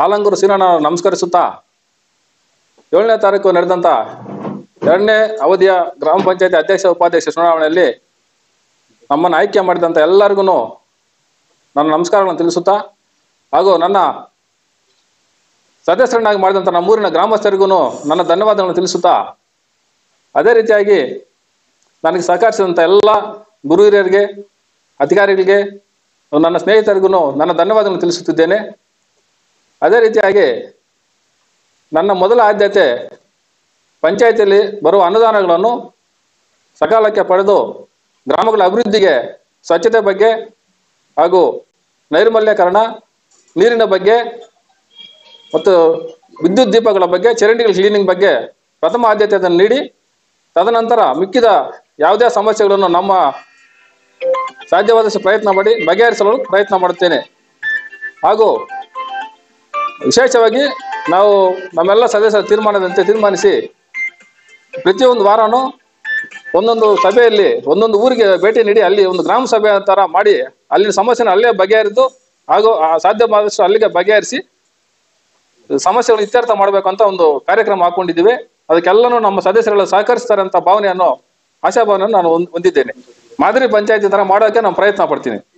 ಹಾಲಂಗೂರು ಸೀನಣ್ಣ ನಮಸ್ಕರಿಸುತ್ತಾ ಏಳನೇ ತಾರೀಕು ನಡೆದಂತ ಎರಡನೇ ಅವಧಿಯ ಗ್ರಾಮ ಪಂಚಾಯತಿ ಅಧ್ಯಕ್ಷ ಉಪಾಧ್ಯಕ್ಷ ಚುನಾವಣೆಯಲ್ಲಿ ನಮ್ಮನ್ನು ಆಯ್ಕೆ ಮಾಡಿದಂತ ಎಲ್ಲರಿಗೂ ನನ್ನ ನಮಸ್ಕಾರಗಳನ್ನು ತಿಳಿಸುತ್ತಾ ಹಾಗೂ ನನ್ನ ಸದಸ್ಯರನ್ನಾಗಿ ಮಾಡಿದಂಥ ನಮ್ಮೂರಿನ ಗ್ರಾಮಸ್ಥರಿಗೂ ನನ್ನ ಧನ್ಯವಾದಗಳನ್ನು ತಿಳಿಸುತ್ತಾ ಅದೇ ರೀತಿಯಾಗಿ ನನಗೆ ಸಹಕರಿಸಿದಂಥ ಎಲ್ಲ ಗುರು ಹಿರಿಯರಿಗೆ ಅಧಿಕಾರಿಗಳಿಗೆ ನನ್ನ ಸ್ನೇಹಿತರಿಗೂ ನನ್ನ ಧನ್ಯವಾದಗಳನ್ನು ತಿಳಿಸುತ್ತಿದ್ದೇನೆ ಅದೇ ರೀತಿಯಾಗಿ ನನ್ನ ಮೊದಲ ಆದ್ಯತೆ ಪಂಚಾಯತಿಯಲ್ಲಿ ಬರುವ ಅನುದಾನಗಳನ್ನು ಸಕಾಲಕ್ಕೆ ಪಡೆದು ಗ್ರಾಮಗಳ ಅಭಿವೃದ್ಧಿಗೆ ಸ್ವಚ್ಛತೆ ಬಗ್ಗೆ ಹಾಗೂ ನೈರ್ಮಲ್ಯಕರಣ ನೀರಿನ ಬಗ್ಗೆ ಮತ್ತು ವಿದ್ಯುತ್ ದೀಪಗಳ ಬಗ್ಗೆ ಚರಂಡಿಗಳ ಕ್ಲೀನಿಂಗ್ ಬಗ್ಗೆ ಪ್ರಥಮ ಆದ್ಯತೆಯನ್ನು ನೀಡಿ ತದನಂತರ ಮಿಕ್ಕಿದ ಯಾವುದೇ ಸಮಸ್ಯೆಗಳನ್ನು ನಮ್ಮ ಸಾಧ್ಯವಾದಷ್ಟು ಪ್ರಯತ್ನ ಮಾಡಿ ಬಗೆಹರಿಸಲು ಪ್ರಯತ್ನ ಮಾಡುತ್ತೇನೆ ಹಾಗೂ ವಿಶೇಷವಾಗಿ ನಾವು ನಮ್ಮೆಲ್ಲ ಸದಸ್ಯರ ತೀರ್ಮಾನದಂತೆ ತೀರ್ಮಾನಿಸಿ ಪ್ರತಿಯೊಂದು ವಾರನೂ ಒಂದೊಂದು ಸಭೆಯಲ್ಲಿ ಒಂದೊಂದು ಊರಿಗೆ ಭೇಟಿ ನೀಡಿ ಅಲ್ಲಿ ಒಂದು ಗ್ರಾಮ ಸಭೆ ತರ ಮಾಡಿ ಅಲ್ಲಿನ ಸಮಸ್ಯೆನ ಅಲ್ಲೇ ಬಗೆಹರಿದು ಹಾಗೂ ಆ ಸಾಧ್ಯವಾದಷ್ಟು ಅಲ್ಲಿಗೆ ಬಗೆಹರಿಸಿ ಸಮಸ್ಯೆಗಳು ಇತ್ಯರ್ಥ ಮಾಡಬೇಕಂತ ಒಂದು ಕಾರ್ಯಕ್ರಮ ಹಾಕೊಂಡಿದ್ದೀವಿ ಅದಕ್ಕೆಲ್ಲನೂ ನಮ್ಮ ಸದಸ್ಯರೆಲ್ಲ ಸಹಕರಿಸ್ತಾರೆ ಅಂತ ಭಾವನೆಯನ್ನು ಆಶಾಭಾವನೆಯನ್ನು ನಾನು ಹೊಂದ್- ಹೊಂದಿದ್ದೇನೆ ಮಾದರಿ ಪಂಚಾಯತಿ ತರ ಮಾಡೋಕೆ ನಾನು ಪ್ರಯತ್ನ ಪಡ್ತೀನಿ